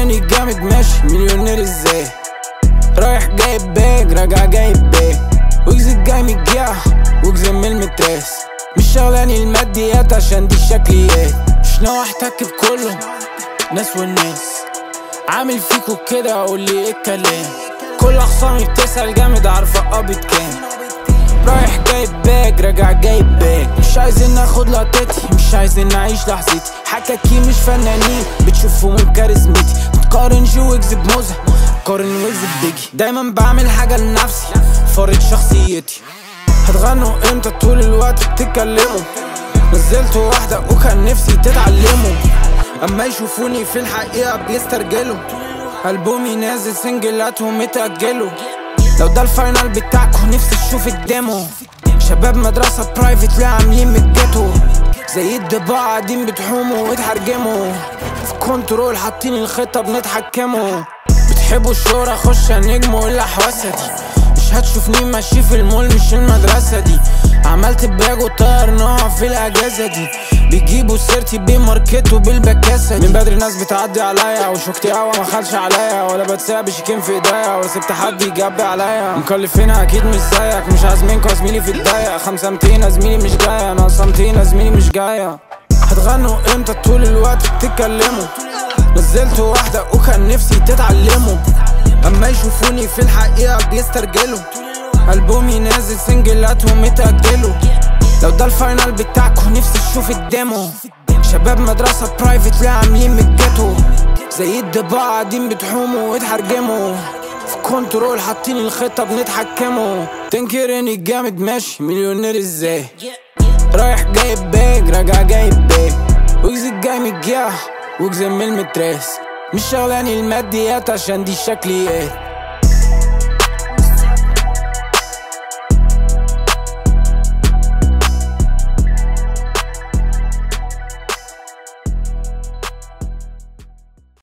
تنكرني جامد ماشي مليونير ازاي رايح جايب باج راجع جايب باج ويجز جاي متجاه ويجز من المتراس مش شغلاني الماديات عشان دي الشكليات مش ناوي احتك بكله ناس والناس عامل فيكو كده قول لي ايه الكلام كل اخصامي بتسأل جامد عارفة قبض كام رايح جايب باج راجع جايب باج مش عايزين ناخد لقطتي مش عايزين نعيش لحظتي حكاكي مش فنانين بتشوفوا من كاريزمتي بتقارن جو ويجز بموزة قارن ويجز ببيجي دايما بعمل حاجة لنفسي فارض شخصيتي هتغنوا امتى طول الوقت بتتكلموا نزلت واحدة وكان نفسي تتعلموا اما يشوفوني في الحقيقة بيسترجلوا ألبومي نازل سنجلاتهم متأجلوا لو ده الفاينل بتاعكو نفسي تشوف الديمو شباب مدرسة برايفت لا عاملين من الجيتو زي الضباع قاعدين بتحوموا وتحرجموا في كنترول حاطين الخطة بنتحكموا بتحبوا الشهرة خش نجموا الأحواسة دي مش هتشوفني ماشي في المول مش المدرسة دي عملت باج وطير نوع في الأجازة دي بيجيبوا سيرتي بماركته بالبكاسة دي من بدري ناس بتعدي عليا وشوكتي قهوة ما خلش عليا ولا بتساب بشيكين في ايديا ولا سبت حد يجبي عليا مكلفينها اكيد مش زيك مش عازمينكوا يا زميلي في الضيق خمسة ميتين يا زميلي مش جاية ناقصة ميتين يا زميلي مش جاية هتغنوا امتى طول الوقت بتتكلموا نزلت واحدة وكان نفسي تتعلموا اما يشوفوني في الحقيقة بيسترجلوا ألبومي نازل سنجلاتهم متأجلوا لو ده الفاينل بتاعكو نفسي تشوف الديمو شباب مدرسة برايفت لا عاملين من الجيتو زي الضباع قاعدين بتحوموا وتحرجموا في كنترول حاطين الخطة بنتحكموا تنكرني جامد ماشي مليونير ازاي رايح جايب باج راجع جايب باج ويجز جاي متجاه ويجز من المتراس مش شغلاني الماديات عشان دي الشكليات